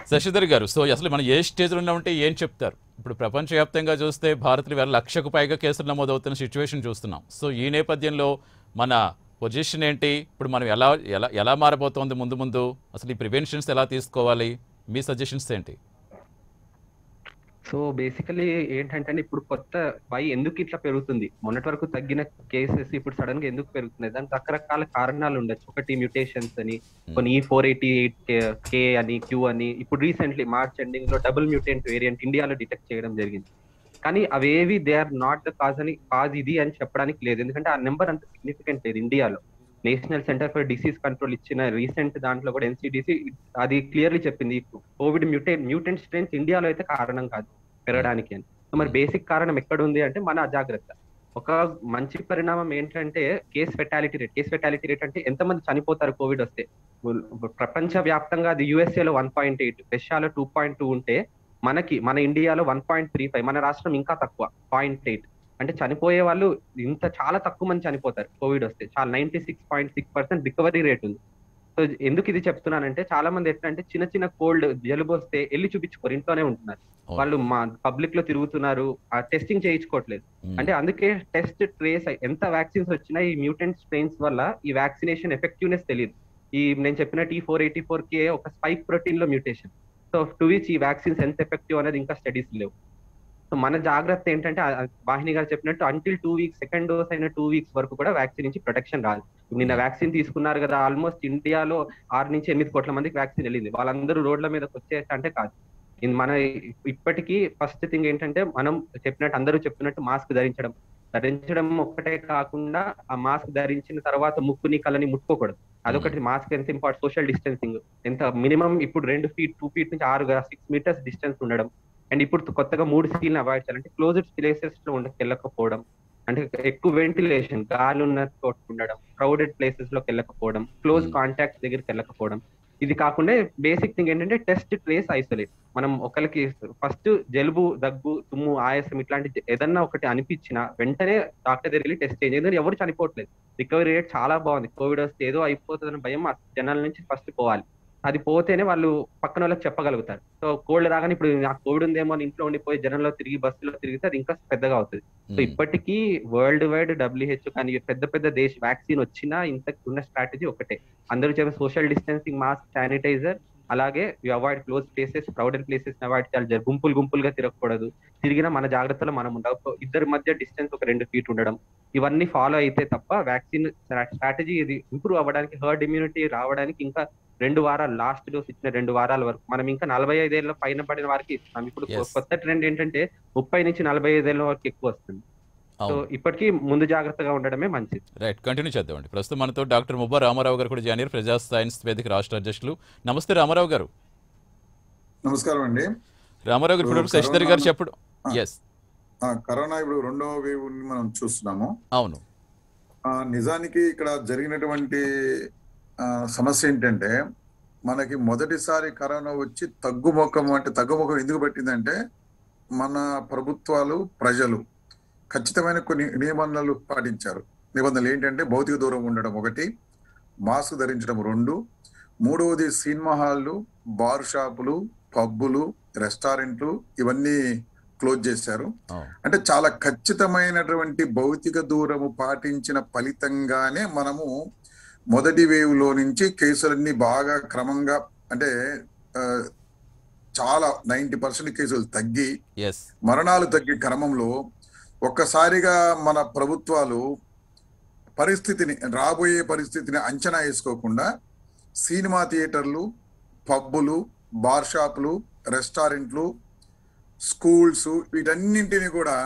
శశిధర్ గారు సో అసలు మనం ఏ స్టేజ్లో ఉన్నామంటే ఏం చెప్తారు ఇప్పుడు ప్రపంచవ్యాప్తంగా చూస్తే భారత్లో వేల లక్షకు పైగా కేసులు నమోదవుతున్న సిచ్యువేషన్ చూస్తున్నాం సో ఈ నేపథ్యంలో మన పొజిషన్ ఏంటి ఇప్పుడు మనం ఎలా ఎలా ఎలా మారబోతోంది ముందు ముందు అసలు ఈ ప్రివెన్షన్స్ ఎలా తీసుకోవాలి మీ సజెషన్స్ ఏంటి సో బేసికలీ ఏంటంటే ఇప్పుడు కొత్త వై ఎందుకు ఇట్లా పెరుగుతుంది మొన్నటి వరకు తగ్గిన కేసెస్ ఇప్పుడు సడన్ గా ఎందుకు పెరుగుతున్నాయి దానికి రకరకాల కారణాలు ఉండొచ్చు ఒకటి మ్యూటేషన్స్ అని కొన్ని ఈ ఫోర్ ఎయిటీ ఎయిట్ కే అని క్యూ అని ఇప్పుడు రీసెంట్లీ మార్చ్ ఎండింగ్ లో డబుల్ మ్యూటెంట్ వేరియంట్ ఇండియాలో డిటెక్ట్ చేయడం జరిగింది కానీ అవేవి they are not the cause అని కాజ్ ఇది అని చెప్పడానికి లేదు ఎందుకంటే ఆ నెంబర్ అంత సిగ్నిఫికెంట్ లేదు ఇండియాలో National Centre for Disease Control ఇచ్చిన రీసెంట్ దాంట్లో కూడా ఎన్సిడిసి అది క్లియర్లీ చెప్పింది కోవిడ్ మ్యూటే మ్యూటెంట్ స్ట్రెయిన్స్ ఇండియాలో అయితే కారణం కాదు పెరగడానికి అని సో మరి బేసిక్ కారణం ఎక్కడ ఉంది అంటే మన అజాగ్రత్త ఒక మంచి పరిణామం ఏంటంటే case fatality rate case fatality rate అంటే ఎంతమంది చనిపోతారు కోవిడ్ వస్తే ప్రపంచ వ్యాప్తంగా అది యుఎస్ఏలో వన్ పాయింట్ ఎయిట్ రష్యాలో టూ పాయింట్ టూ ఉంటే మనకి మన ఇండియాలో వన్ పాయింట్ త్రీ ఫైవ్ మన రాష్ట్రం ఇంకా తక్కువ పాయింట్ ఎయిట్ అంటే చనిపోయే వాళ్ళు ఇంత చాలా తక్కువ మంది చనిపోతారు కోవిడ్ వస్తే చాలా ninety six point six percent recovery rate ఉంది సో ఎందుకు ఇది చెప్తున్నానంటే చాలా మంది ఎట్లా అంటే చిన్న చిన్న కోల్డ్ జలుబు వస్తే వెళ్ళి చూపించుకోరు ఇంట్లోనే ఉంటున్నారు అవును. వాళ్ళు మా పబ్లిక్ లో తిరుగుతున్నారు ఆ టెస్టింగ్ చేయించుకోవట్లేదు మ్మ్. అంటే అందుకే టెస్ట్ ట్రేస్ ఎంత వ్యాక్సిన్స్ వచ్చినా ఈ మ్యూటెంట్ స్ట్రెయిన్స్ వల్ల ఈ వ్యాక్సినేషన్ ఎఫెక్టివ్నెస్ తెలియదు ఈ నేను చెప్పిన T four eighty four K ఒక స్పైక్ ప్రోటీన్ లో మ్యూటేషన్ సో టు విచ్ ఈ వ్యాక్సిన్స్ ఎంత ఎఫెక్టివ్ అనేది ఇంకా స్టడీస్ లేవు సో మన జాగ్రత్త ఏంటంటే ఆ- ఆ వాహిని గారు చెప్పినట్టు until two weeks second dose అయిన టూ వీక్స్ వరకు కూడా వ్యాక్సిన్ నుంచి ప్రొటెక్షన్ రాదు ఇప్పుడు నిన్న వ్యాక్సిన్ తీసుకున్నారు కదా ఆల్మోస్ట్ ఇండియాలో ఆరు నుంచి ఎనిమిది కోట్ల మందికి వ్యాక్సిన్ వెళ్ళింది వాళ్ళందరూ రోడ్ల మీదకి వచ్చేసి అంటే కాదు ఇది మన ఇప్పటికీ ఫస్ట్ థింగ్ ఏంటంటే మనం చెప్పినట్టు అందరూ చెప్తున్నట్టు మాస్క్ ధరించడం ధరించడం ఒక్కటే కాకుండా ఆ మాస్క్ ధరించిన తర్వాత ముక్కుని కళ్ళని ముట్టుకోకూడదు అదొకటి మాస్క్ ఎంత ఇంపార్టెంట్ సోషల్ డిస్టెన్సింగ్ ఎంత మినిమం ఇప్పుడు రెండు ఫీట్ టూ ఫీట్ నుంచి ఆరు సిక్స్ మీటర్స్ డిస్టెన్స్ ఉండడం అండ్ ఇప్పుడు కొత్తగా మూడు సీల్ని అవాయిడ్ చేయాలంటే క్లోజ్డ్ ప్లేసెస్ లో ఉండకి వెళ్ళకపోవడం అంటే ఎక్కువ వెంటిలేషన్ గాలి ఉన్న చోట ఉండడం క్రౌడెడ్ ప్లేసెస్ లోకి వెళ్ళకపోవడం క్లోజ్ Hmm. కాంటాక్ట్స్ దగ్గరికి వెళ్ళకపోవడం ఇది కాకుండా బేసిక్ థింగ్ ఏంటంటే టెస్ట్ ట్రేస్ ఐసోలేట్ మనం ఒకరికి ఫస్ట్ జలుబు దగ్గు తుమ్ము ఆయాసం ఇట్లాంటి ఏదన్నా ఒకటి అనిపించినా వెంటనే డాక్టర్ దగ్గరికి వెళ్ళి టెస్ట్ చేయండి ఎందుకంటే ఎవరు చనిపోవట్లేదు రికవరీ రేట్ చాలా బాగుంది కోవిడ్ వస్తే ఏదో అయిపోతుందని భయం ఆ జనాల నుంచి ఫస్ట్ పోవాలి అది పోతేనే వాళ్ళు పక్కన వాళ్ళకి చెప్పగలుగుతారు సో కోల్డ్ రాగానే ఇప్పుడు నాకు కోవిడ్ ఉందేమో అని ఇంట్లో ఉండిపోయి జనంలో తిరిగి బస్సులో తిరిగితే అది ఇంకా పెద్దగా అవుతుంది సో మ్మ్. ఇప్పటికీ వరల్డ్ వైడ్ డబ్ల్యూహెచ్ఓ కానీ పెద్ద పెద్ద దేశ వ్యాక్సిన్ వచ్చినా ఇంత ఉన్న స్ట్రాటజీ ఒకటే అందరూ చెప్పే సోషల్ డిస్టెన్సింగ్ మాస్క్ శానిటైజర్ అలాగే avoid close places crowded places avoid చేయాలి జర గుంపులు గుంపులుగా తిరగకూడదు తిరిగిన మన జాగ్రత్తలో మనం ఉండాలి ఒక ఇద్దరి మధ్య డిస్టెన్స్ ఒక రెండు ఫీట్ ఉండడం ఇవన్నీ ఫాలో అయితే తప్ప వ్యాక్సిన్ స్ట్రాటజీ ఇది ఇంప్రూవ్ అవ్వడానికి హర్డ్ ఇమ్యూనిటీ రావడానికి ఇంకా రెండు వారాలు లాస్ట్ డోస్ ఇచ్చిన రెండు వారాల వరకు మనం ఇంకా నలభై ఐదేళ్ల పైన పడిన వారికి ఇస్తున్నాం ఇప్పుడు Yes. కొత్త ట్రెండ్ ఏంటంటే ముప్పై నుంచి నలభై ఐదేళ్ల వరకు ఎక్కువ వస్తుంది సో అవును ఇప్పటికీ ముందు జాగ్రత్తగా ఉండడమే మంచిది రైట్ కంటిన్యూ చేద్దామండి ప్రస్తుతం మనతో డాక్టర్ ముబ్బా రామారావు గారు కూడా జాయిన్ అయ్యారు ప్రజా సైన్స్ వేదిక రాష్ట్ర అధ్యక్షులు నమస్తే రామారావు గారు నమస్కారం అండి రామారావు గారు ఇప్పుడు ఇప్పుడు శశిధర్ గారు కరోనా- చెప్పడం ఆ. ఎస్ ఆ, కరోనా ఇప్పుడు రెండవ వేవ్ ని మనం చూస్తున్నాము అవును ఆ, నిజానికి ఇక్కడ జరిగినటువంటి ఆ, సమస్య ఏంటంటే మనకి మొదటిసారి కరోనా వచ్చి తగ్గుముఖం అంటే తగ్గుముఖం ఎందుకు పెట్టిందంటే మన ప్రభుత్వాలు ప్రజలు ఖచ్చితమైన కొన్ని నిబంధనలు పాటించారు నిబంధనలు ఏంటంటే భౌతిక దూరం ఉండడం ఒకటి మాస్క్ ధరించడం రెండు మూడవది సినిమా హాళ్ళు బార్ షాపులు పబ్బులు రెస్టారెంట్లు ఇవన్నీ క్లోజ్ చేశారు అవును అంటే చాలా ఖచ్చితమైనటువంటి భౌతిక దూరము పాటించిన ఫలితంగానే మనము మొదటి వేవ్ లో నుంచి కేసులన్నీ బాగా క్రమంగా అంటే ఆ, చాలా నైంటీ పర్సెంట్ కేసులు తగ్గి ఎస్ మరణాలు తగ్గే క్రమంలో ఒక్కసారిగా మన ప్రభుత్వాలు పరిస్థితిని రాబోయే పరిస్థితిని అంచనా వేసుకోకుండా సినిమా థియేటర్లు పబ్బులు బార్ షాపులు రెస్టారెంట్లు స్కూల్స్ వీటన్నింటిని కూడా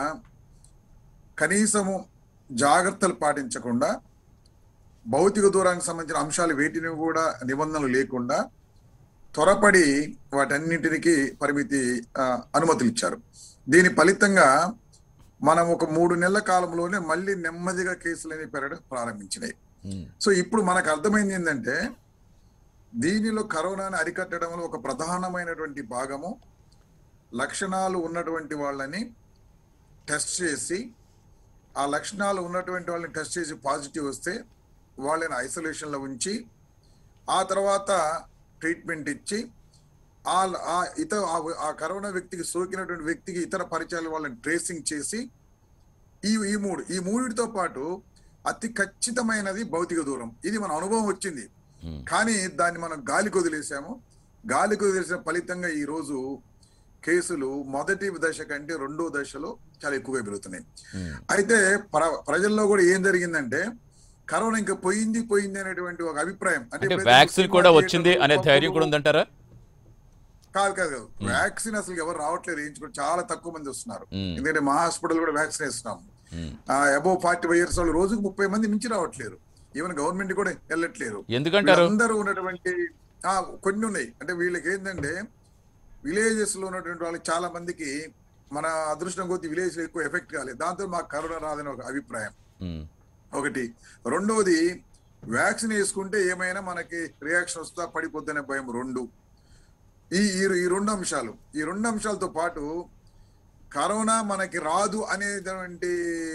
కనీసము జాగ్రత్తలు పాటించకుండా భౌతిక దూరానికి సంబంధించిన అంశాలు వేటిని కూడా నిబంధనలు లేకుండా త్వరపడి వాటన్నింటికి పరిమితి ఆ, అనుమతులు ఇచ్చారు దీని ఫలితంగా మనం ఒక మూడు నెలల కాలంలోనే మళ్ళీ నెమ్మదిగా కేసులు అనేవి పెరగడం ప్రారంభించినాయి మ్మ్. సో ఇప్పుడు మనకు అర్థమైంది ఏంటంటే దీనిలో కరోనాని అరికట్టడంలో ఒక ప్రధానమైనటువంటి భాగము లక్షణాలు ఉన్నటువంటి వాళ్ళని టెస్ట్ చేసి ఆ లక్షణాలు ఉన్నటువంటి వాళ్ళని టెస్ట్ చేసి పాజిటివ్ వస్తే వాళ్ళని ఐసోలేషన్లో ఉంచి ఆ తర్వాత ట్రీట్మెంట్ ఇచ్చి ఆ ఆ ఇతర ఆ- ఆ కరోనా వ్యక్తికి సోకినటువంటి వ్యక్తికి ఇతర పరిచయాల వాళ్ళని ట్రేసింగ్ చేసి ఈ ఈ మూడు ఈ మూడిటితో పాటు అతి ఖచ్చితమైనది భౌతిక దూరం ఇది మన అనుభవం వచ్చింది ఉమ్, కానీ దాన్ని మనం గాలికి వదిలేసాము గాలికి వదిలేసిన ఫలితంగా ఈ రోజు కేసులు మొదటి దశ కంటే రెండో దశలో చాలా ఎక్కువగా పెరుగుతున్నాయి ఉమ్, అయితే ప్ర- ప్రజల్లో కూడా ఏం జరిగిందంటే కరోనా ఇంకా పోయింది పోయింది అనేటువంటి ఒక అభిప్రాయం అంటే ఎప్పుడైతే వ్యాక్సిన్ సినిమా కూడా వచ్చింది థియేటర్లు, అనే ధైర్యం పబ్బులు, కూడా ఉందంటారా కాదు కాదు కాదు వ్యాక్సిన్ అసలు ఎవరు రావట్లేదు వేయించుకోవడం చాలా తక్కువ మంది వస్తున్నారు ఉమ్, ఎందుకంటే మా హాస్పిటల్ కూడా వ్యాక్సిన్ వేస్తున్నాం um. Above forty five years వాళ్ళు రోజుకు ముప్పై మంది మించి రావట్లేరు ఈవెన్ గవర్నమెంట్ కూడా వెళ్ళట్లేరు ఎందుకంటారు అందరూ ఉన్నటువంటి ఆ, కొన్ని ఉన్నాయి అంటే వీళ్ళకి ఏంటంటే విలేజెస్ లో ఉన్నటువంటి వాళ్ళకి చాలా మందికి మన అదృష్టం కొద్ది విలేజ్ లో ఎక్కువ ఎఫెక్ట్ కాలేదు దాంతో మాకు కరోనా రాదని ఒక అభిప్రాయం ఉమ్, ఒకటి రెండవది వ్యాక్సిన్ వేసుకుంటే ఏమైనా మనకి రియాక్షన్ వస్తా పడిపోద్దనే భయం రెండు ఈ ఈ- ఈ రెండు అంశాలు ఈ రెండు అంశాలతో పాటు కరోనా మనకి రాదు అనేటువంటి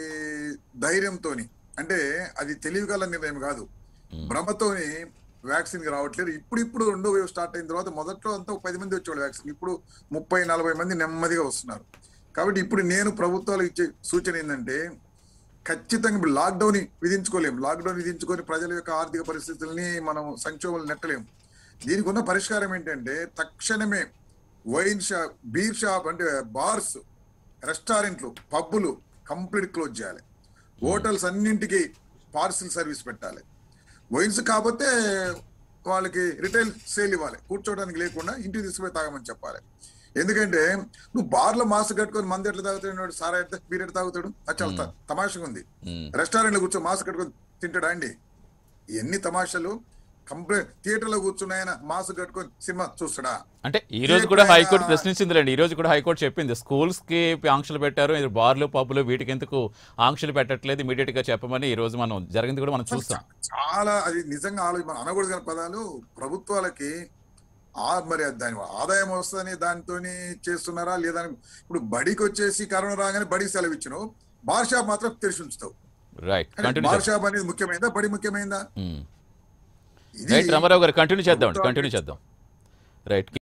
ధైర్యంతోని అంటే అది తెలివిగల నిర్ణయం కాదు ఉమ్. భ్రమతోని వ్యాక్సిన్ కి రావట్లేదు ఇప్పుడు ఇప్పుడు రెండో వేవ్ స్టార్ట్ అయిన తర్వాత మొదట్లో అంతా ఒక పది మంది వచ్చేవాళ్ళు వ్యాక్సిన్ ఇప్పుడు ముప్పై నలభై మంది నెమ్మదిగా వస్తున్నారు కాబట్టి ఇప్పుడు నేను ప్రభుత్వాలకు ఇచ్చే సూచన ఏంటంటే ఖచ్చితంగా ఇప్పుడు లాక్డౌన్ విధించుకోలేము లాక్డౌన్ విధించుకొని ప్రజల యొక్క ఆర్థిక పరిస్థితుల్ని మనం సంక్షోభాలు నెట్టలేము దీనికి ఉన్న పరిష్కారం ఏంటంటే తక్షణమే వైన్ షాప్ బీర్ షాప్ అంటే బార్స్ రెస్టారెంట్లు పబ్బులు కంప్లీట్ క్లోజ్ చేయాలి హోటల్స్ అన్నింటికి పార్సిల్ సర్వీస్ పెట్టాలి వైన్స్ కాకపోతే వాళ్ళకి రిటైల్ సేల్ ఇవ్వాలి కూర్చోవడానికి లేకుండా ఇంటికి తీసుకుపోయి తాగమని చెప్పాలి ఎందుకంటే నువ్వు బార్లో మాస్క్ కట్టుకొని మంది ఎట్లా తాగుతాడు సారా ఎట్లా బీర్ ఎట్లా తాగుతాడు అది చాలా త- తమాషగా ఉంది ఉమ్. రెస్టారెంట్ లో కూర్చో మాస్క్ కట్టుకొని తింటాడా అండి ఎన్ని తమాషాలు కంప్లీట్ థియేటర్ లో కూర్చున్న ఆయన మాస్క్ కట్టుకొని సినిమా చూస్తాడా అంటే ఈ రోజు కూడా ఎప్పుడైనా- హైకోర్టు ప్రశ్నించిందిలేండి ఈ రోజు కూడా హైకోర్టు చెప్పింది స్కూల్స్ కి ఆంక్షలు పెట్టారు ఇది బార్లు పబ్బులు వీటికి ఎందుకు ఆంక్షలు పెట్టట్లేదు ఇమీడియట్ గా చెప్పమని ఈ రోజు మనం జరిగింది కూడా మనం చూస్తాం చాలా అది నిజంగా ఆలోచన మనం అనకూడదు కానీ పదాలు ప్రభుత్వాలకి ఆ మరి అది దాని ఆదాయం వస్తుందని దానితోని చేస్తున్నారా లేదా అని- ఇప్పుడు బడికి వచ్చేసి కరోనా రాగానే బడికి సెలవు ఇచ్చిన బార్ షాప్ మాత్రం తెరిచి ఉంచుతావు రైట్ అంటే కంటిన్యూ బార్ షాప్ అనేది ముఖ్యమైనదా బడి ముఖ్యమైనదా ఇది రైట్ రామారావు గారు కంటిన్యూ చేద్దాం కంటిన్యూ చేద్దాం రైట్